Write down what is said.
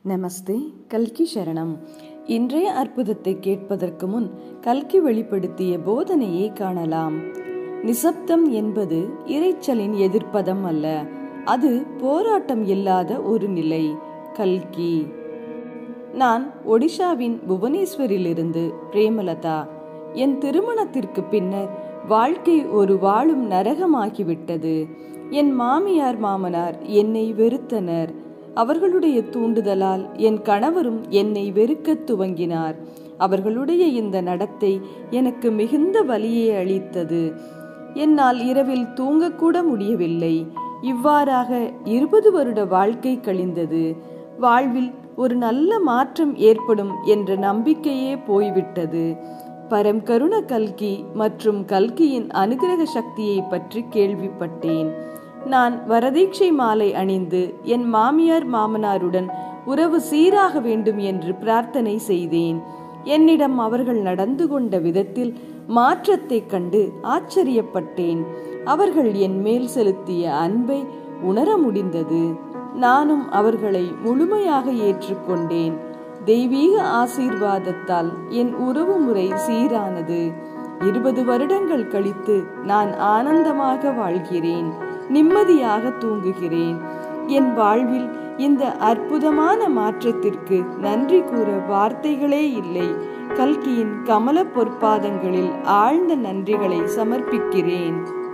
நமஸ்தே கல்கி சரணம் இன்றைய அற்புதத்தை கேட்பதற்கு முன் கல்கி வெளிப்படுத்திய போதனையை காணலாம் நிசப்தம் என்பது இரைச்சலின் எதிர்ப்பதம் அல்ல அது போராட்டம் இல்லாத ஒரு நிலை கல்கி நான் ஒடிஷாவின் புவனேஸ்வரிலிருந்து பிரேமலதா என் திருமணத்திற்கு பின்னர் வாழ்க்கை ஒரு வாழும் நரகமாகிவிட்டது என் மாமியார் மாமனார் என்னை வெறுத்தனர் அவர்களுடைய தூண்டுதலால் என் கணவரும் என்னை வெறுக்கத் துவங்கினார் அவர்களுடைய இந்த நடத்தை எனக்கு மிகுந்த வலியை அளித்தது என்னால் இரவில் தூங்கக்கூட முடியவில்லை இவ்வாறாக இருபது வருட வாழ்க்கை கழிந்தது வாழ்வில் ஒரு நல்ல மாற்றம் ஏற்படும் என்ற நம்பிக்கையே போய்விட்டது பரம் கருண கல்கி மற்றும் கல்கியின் அனுகிரக சக்தியை பற்றி கேள்விப்பட்டேன் நான் வரதீட்சை மாலை அணிந்து என் மாமியார் மாமனாருடன் உறவு சீராக வேண்டும் என்று பிரார்த்தனை செய்தேன் என்னிடம் அவர்கள் நடந்து கொண்ட விதத்தில் மாற்றத்தைக் கண்டு ஆச்சரியப்பட்டேன் அவர்கள் என் மேல் செலுத்திய அன்பை உணர முடிந்தது நானும் அவர்களை முழுமையாக ஏற்றுக்கொண்டேன் தெய்வீக ஆசீர்வாதத்தால் என் உறவு முறை சீரானது இருபது வருடங்கள் கழித்து நான் ஆனந்தமாக வாழ்கிறேன் நிம்மதியாக தூங்குகிறேன் என் வாழ்வில் இந்த அற்புதமான மாற்றத்திற்கு நன்றி கூற வார்த்தைகளே இல்லை கல்கியின் கமல பொற்பாதங்களில் ஆழ்ந்த நன்றிகளை சமர்ப்பிக்கிறேன்